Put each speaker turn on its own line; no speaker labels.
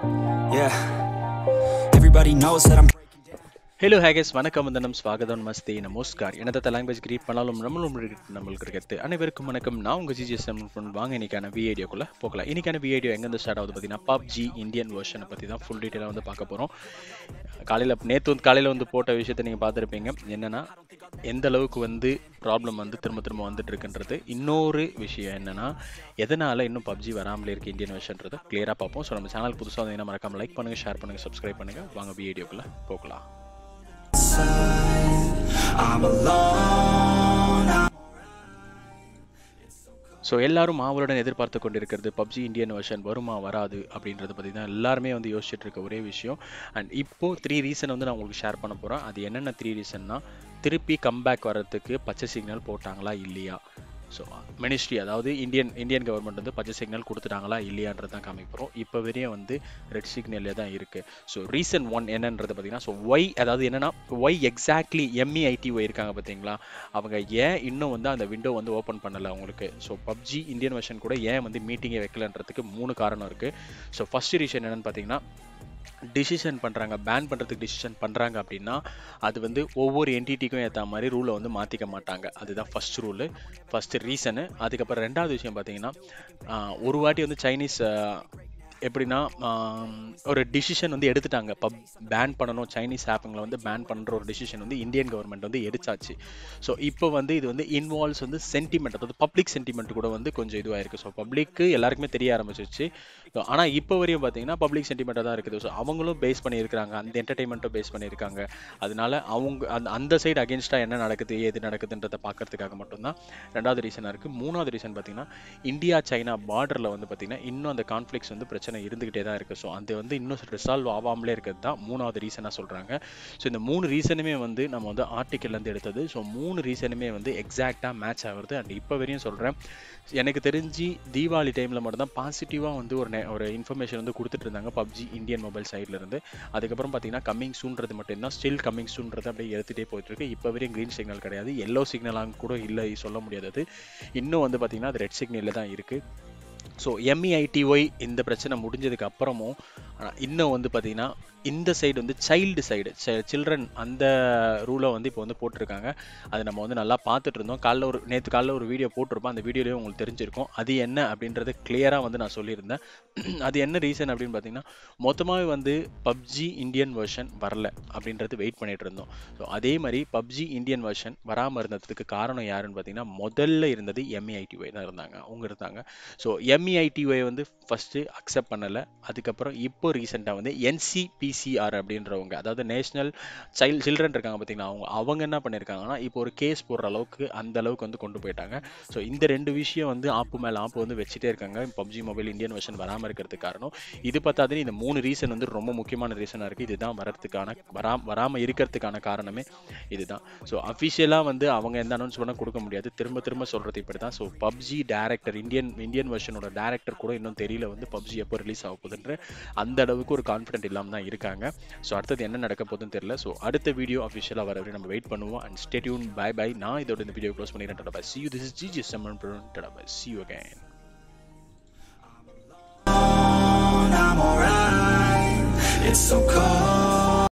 Yeah. Everybody knows that I'm breaking down.
Hello ஹேகஸ் வணக்கம் வந்தனம் ஸ்வாகதம் மஸ்தி நமஸ்கார் எனத்த லாங்குவேஜ் கிரீட் பண்ணாலும் நம்மளும் இருக்கு- நம்மளுக்கு இருக்கிறது அனைவருக்கும் வணக்கம் நான் உங்கள் ஜிஜிஎஸ் வாங்க இன்னைக்கான விஐடியோக்குள்ள போகலாம் இன்னைக்கான விஐடியோ எங்கேருந்து ஸ்டார்ட் ஆகுது பார்த்தீங்கன்னா பப்ஜி இந்தியன் வெர்ஷனை பற்றி தான் ஃபுல் டீட்டெயிலாக வந்து பார்க்க போகிறோம் காலையில் நேற்று வந்து காலையில் வந்து போட்ட விஷயத்தை நீங்கள் பார்த்துருப்பீங்க என்னன்னா எந்த அளவுக்கு வந்து ப்ராப்ளம் வந்து திரும்ப திரும்ப வந்துட்டு இருக்குன்றது இன்னொரு விஷயம் என்னன்னா எதனால இன்னும் பப்ஜி வராமலே இருக்கு இந்தியன் வெர்ஷன்றதை கிளியராக பார்ப்போம் ஸோ நம்ம சேனல் புதுசாக வந்தீங்கன்னா மறக்காம லைக் பண்ணுங்கள் ஷேர் பண்ணுங்கள் சப்ஸ்கிரைப் பண்ணுங்கள் வாங்க விஐடியோக்குள்ளே போகலாம்
I'm alone. I'm
ஸோ எல்லாரும் ஆவலுடன் எதிர்பார்த்து கொண்டிருக்கிறது பப்ஜி இந்தியன் வெர்ஷன் வருமா வராது அப்படின்றத பற்றி தான் எல்லாருமே வந்து யோசிச்சுட்டு இருக்க ஒரே விஷயம் அண்ட் இப்போ த்ரீ ரீசன் வந்து நான் உங்களுக்கு ஷேர் பண்ண போகிறேன் அது என்னென்ன த்ரீ ரீசன்னா திருப்பி கம்பேக் வர்றதுக்கு பச்சை சிக்னல் போட்டாங்களா இல்லையா ஸோ மினிஸ்ட்ரி அதாவது இந்தியன் இந்தியன் கவர்மெண்ட் வந்து பச்சை சிக்னல் கொடுத்துட்டாங்களா இல்லையான்றது தான் காமிக்க போகிறோம் இப்போ வரையும் வந்து ரெட் சிக்னல்லே தான் இருக்குது ஸோ ரீசன் ஒன் என்னன்றது பார்த்தீங்கன்னா ஸோ ஒய் அதாவது என்னன்னா ஒய் எக்ஸாக்ட்லி எம்இஐடி ஒய் இருக்காங்க பார்த்தீங்களா அவங்க ஏன் இன்னும் வந்து அந்த விண்டோ வந்து ஓப்பன் பண்ணலை அவங்களுக்கு ஸோ பப்ஜி இந்தியன் வெர்ஷன் கூட ஏன் வந்து மீட்டிங்கே வைக்கலன்றதுக்கு மூணு காரணம் இருக்குது ஸோ ஃபர்ஸ்ட் ரீசன் என்னன்னு பார்த்தீங்கன்னா டிசிஷன் பண்ணுறாங்க பேன் பண்ணுறதுக்கு டிசிஷன் பண்ணுறாங்க அப்படின்னா அது வந்து ஒவ்வொரு என்டிட்டிக்கும் ஏற்ற மாதிரி ரூலை வந்து மாற்றிக்க மாட்டாங்க அதுதான் ஃபர்ஸ்ட் ரூலு ஃபஸ்ட்டு ரீசனு அதுக்கப்புறம் ரெண்டாவது விஷயம் பார்த்தீங்கன்னா ஆஹ், ஒரு வாட்டி வந்து சைனீஸ் ஆஹ், எப்படின்னா ஆம், ஒரு டிசிஷன் வந்து எடுத்துட்டாங்க பப் பேன் பண்ணணும் சைனீஸ் ஆப்புங்களை வந்து பேன் பண்ணுற ஒரு டிசிஷன் வந்து இந்தியன் கவர்மெண்ட் வந்து எடுத்தாச்சு ஸோ இப்போ வந்து இது வந்து இன்வால்வ்ஸ் வந்து சென்டிமெண்ட் அதாவது பப்ளிக் சென்டிமெண்ட் கூட வந்து கொஞ்சம் இதுவாக இருக்குது ஸோ பப்ளிக்கு எல்லாருக்குமே தெரிய ஆரம்பிச்சிருச்சு ஆனால் இப்போ வரையும் பார்த்தீங்கன்னா பப்ளிக் சென்டிமெண்ட்டாக தான் இருக்குது ஸோ அவங்களும் பேஸ் பண்ணியிருக்காங்க அந்த என்டர்டைன்மெண்ட்டும் பேஸ் பண்ணியிருக்காங்க அதனால அவங்க அந்த அந்த சைடு அகேன்ஸ்டாக என்ன நடக்குது ஏது நடக்குதுன்றதை பார்க்கறதுக்காக மட்டும்தான் ரெண்டாவது ரீசனாக இருக்குது மூணாவது ரீசன் பார்த்தீங்கன்னா இந்தியா சைனா பார்டரில் வந்து பார்த்தீங்கன்னா இன்னும் அந்த கான்ஃப்ளிக்ஸ் வந்து பிரச்சனை இருந்துகிட்டே தான் இருக்குது ஸோ அது வந்து இன்னும் ரிசால்வ் ஆகாமலே இருக்கிறது தான் மூணாவது ரீசனாக சொல்கிறாங்க ஸோ இந்த மூணு ரீசனுமே வந்து நம்ம வந்து ஆர்டிக்கல்லேருந்து எடுத்தது ஸோ மூணு ரீசனுமே வந்து எக்ஸாக்டாக மேட்ச் ஆகுறது அண்ட் இப்போ வரையும் சொல்கிறேன் எனக்கு தெரிஞ்சு தீபாவளி டைமில் மட்டும்தான் பாசிட்டிவாக வந்து ஒரு நெ- ஒரு இன்ஃபர்மேஷன் வந்து கொடுத்துட்டு இருந்தாங்க பப்ஜி இந்தியன் மொபைல் சைட்ல இருந்து அதுக்கப்புறம் பார்த்தீங்கன்னா கம்மிங் சூன்றது மட்டும்தான் ஸ்டில் கம்மிங் சூன்றது அப்படியே எடுத்துகிட்டே போயிட்டு இருக்கு இப்போ வரையும் க்ரீன் சிக்னல் கிடையாது எல்லோ சிக்னலாக கூட இல்லை சொல்ல முடியாது அது இன்னும் வந்து பார்த்தீங்கன்னா அது ரெட் சிக்னலில் தான் இருக்குது ஸோ எம்இஐடிஒய் இந்த பிரச்சனை முடிஞ்சதுக்கு அப்புறமும் ஆனா, இன்னும் வந்து பார்த்தீங்கன்னா இந்த சைடு வந்து சைல்டு சைடு சில்ட்ரன் அந்த ரூலை வந்து இப்போ வந்து போட்டிருக்காங்க அது நம்ம வந்து நல்லா பார்த்துட்டு இருந்தோம் காலைல ஒரு நேற்று காலைல ஒரு வீடியோ போட்டிருப்போம் அந்த வீடியோலேயே உங்களுக்கு தெரிஞ்சிருக்கும் அது என்ன அப்படின்றது கிளியராக வந்து நான் சொல்லியிருந்தேன் அது என்ன ரீசன் அப்படின்னு பார்த்தீங்கன்னா மொத்தமாகவே வந்து பப்ஜி இந்தியன் வெர்ஷன் வரல அப்படின்றது வெயிட் பண்ணிட்டு இருந்தோம் ஸோ அதே மாதிரி பப்ஜி இந்தியன் வெர்ஷன் வராமல் இருந்ததுக்கு காரணம் யாருன்னு பார்த்தீங்கன்னா முதல்ல இருந்தது எம்இஐடிஒய் தான் இருந்தாங்க அவங்க இருந்தாங்க ஸோ எம்இஐடிஒய் வந்து ஃபஸ்ட்டு அக்செப்ட் பண்ணலை அதுக்கப்புறம் இப்போ ரீசெண்டாக வந்து என்சிபிசிஆர் அப்படின்றவங்க அதாவது நேஷனல் சைல்ட் சில்ட்ரன் இருக்காங்க பார்த்தீங்களா அவங்க அவங்க என்ன பண்ணியிருக்காங்கன்னா இப்போ ஒரு கேஸ் போடுற அளவுக்கு அந்த அளவுக்கு வந்து கொண்டு போயிட்டாங்க ஸோ இந்த ரெண்டு விஷயம் வந்து ஆப்பு மேலே ஆப்பு வந்து வச்சுட்டே இருக்காங்க பப்ஜி மொபைல் இந்தியன் வெர்ஷன் வராமல் இருக்கிறதுக்கு காரணம் இது பார்த்தாது இந்த மூணு ரீசன் வந்து ரொம்ப முக்கியமான ரீசனாக இருக்குது இதுதான் வரதுக்கான வரா வராமல் இருக்கிறதுக்கான காரணமே இதுதான் ஸோ அஃபிஷியலாக வந்து அவங்க எந்த அனௌன்ஸ் பண்ண கொடுக்க முடியாது திரும்ப திரும்ப சொல்கிறது இப்படி தான் so PUBG director Indian Indian வெர்ஷனோட டேரக்டர் கூட இன்னும் தெரியல வந்து பப்ஜி எப்போ ரிலீஸ் ஆக போகுதுன்ற அந்த அளவுக்கு ஒரு கான்ஃபிடென்ட் இல்லாமல் தான் இருக்காங்க ஸோ அடுத்தது என்ன நடக்க போகுதுன்னு தெரியல ஸோ அடுத்த வீடியோ அஃபிஷியலாக வர வரையும் நம்ம வெயிட் பண்ணுவோம் அண்ட் ஸ்டேட்யூன் பை பை நான் இதோட இந்த வீடியோ க்ளோஸ் பண்ணிக்கிறேன் tata bye see you this is ஜிஜி செம்மன் tata bye see you again
alone. I'm alright. It's so cold.